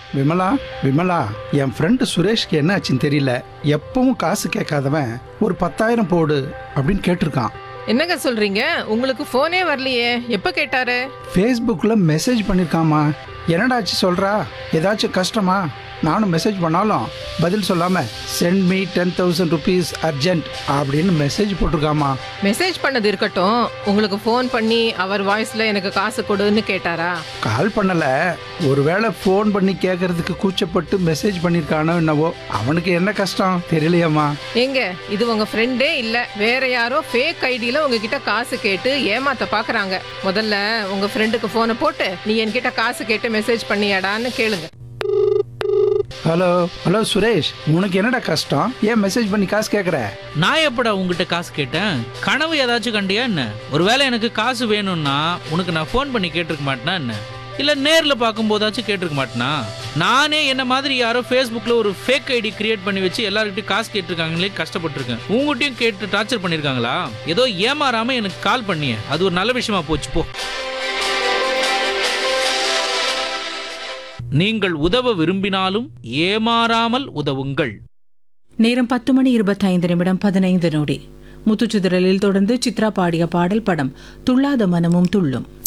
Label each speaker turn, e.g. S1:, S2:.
S1: விமலா விமலா என் ஃப்ரெண்டு சுரேஷ்க்கு என்ன ஆச்சுன்னு தெரியல எப்பவும் காசு கேட்காதவன் ஒரு பத்தாயிரம் போடு அப்படின்னு கேட்டிருக்கான்
S2: என்னங்க சொல்றீங்க உங்களுக்கு போனே வரலையே எப்ப கேட்டாரு
S1: ஃபேஸ்புக்கில் மெசேஜ் பண்ணியிருக்காமா என்னடாச்சு சொல்கிறா ஏதாச்சும் கஷ்டமா நானும் மெசேஜ் பண்ணாலும் பதில் சொல்லாமல் send me ten thousand rupees urgent அப்படின்னு மெசேஜ் போட்டிருக்காமா
S2: மெசேஜ் பண்ணது இருக்கட்டும் உங்களுக்கு ஃபோன் பண்ணி அவர் வாய்ஸ்ல எனக்கு காசு கொடுன்னு கேட்டாரா
S1: கால் பண்ணலை ஒருவேளை ஃபோன் பண்ணி கேட்கறதுக்கு கூச்சப்பட்டு மெசேஜ் பண்ணியிருக்கானோ என்னவோ அவனுக்கு என்ன கஷ்டம் தெரியலையாம்மா
S2: ஏங்க இது உங்க ஃப்ரெண்டே இல்ல வேற யாரோ ஃபேக் ஐடியில உங்ககிட்ட காசு கேட்டு ஏமாத்த பாக்குறாங்க முதல்ல உங்க ஃப்ரெண்டுக்கு போனை போட்டு நீ என்கிட்ட காசு கேட்டு மெசேஜ் பண்ணியாடான்னு கேளுங்க
S1: ஹலோ ஹலோ சுரேஷ் உனக்கு என்னடா கஷ்டம் ஏன் மெசேஜ் பண்ணி காசு கேட்குற
S3: நான் எப்படா உங்ககிட்ட காசு கேட்டேன் கனவு ஏதாச்சும் கண்டியா என்ன ஒருவேளை எனக்கு காசு வேணும்னா உனக்கு நான் ஃபோன் பண்ணி கேட்டிருக்க மாட்டேனா என்ன இல்லை நேரில் பார்க்கும்போதாச்சும் கேட்டிருக்க மாட்டேனா நானே என்ன மாதிரி யாரோ ஃபேஸ்புக்கில் ஒரு ஃபேக் ஐடி கிரியேட் பண்ணி வச்சு எல்லாருக்கிட்டையும் காசு கேட்டிருக்காங்களே கஷ்டப்பட்டிருக்கேன் உங்ககிட்டயும் கேட்டு டார்ச்சர் பண்ணியிருக்காங்களா ஏதோ ஏமாறாம எனக்கு கால் பண்ணியே அது ஒரு நல்ல விஷயமா போச்சு போ நீங்கள் உதவ விரும்பினாலும் ஏமாறாமல் உதவுங்கள்
S4: நேரம் பத்து மணி இருபத்தைந்து நிமிடம் பதினைந்து நொடி முத்துச்சிதறலில் தொடர்ந்து சித்ரா பாடிய பாடல் படம் துள்ளாத மனமும் துள்ளும்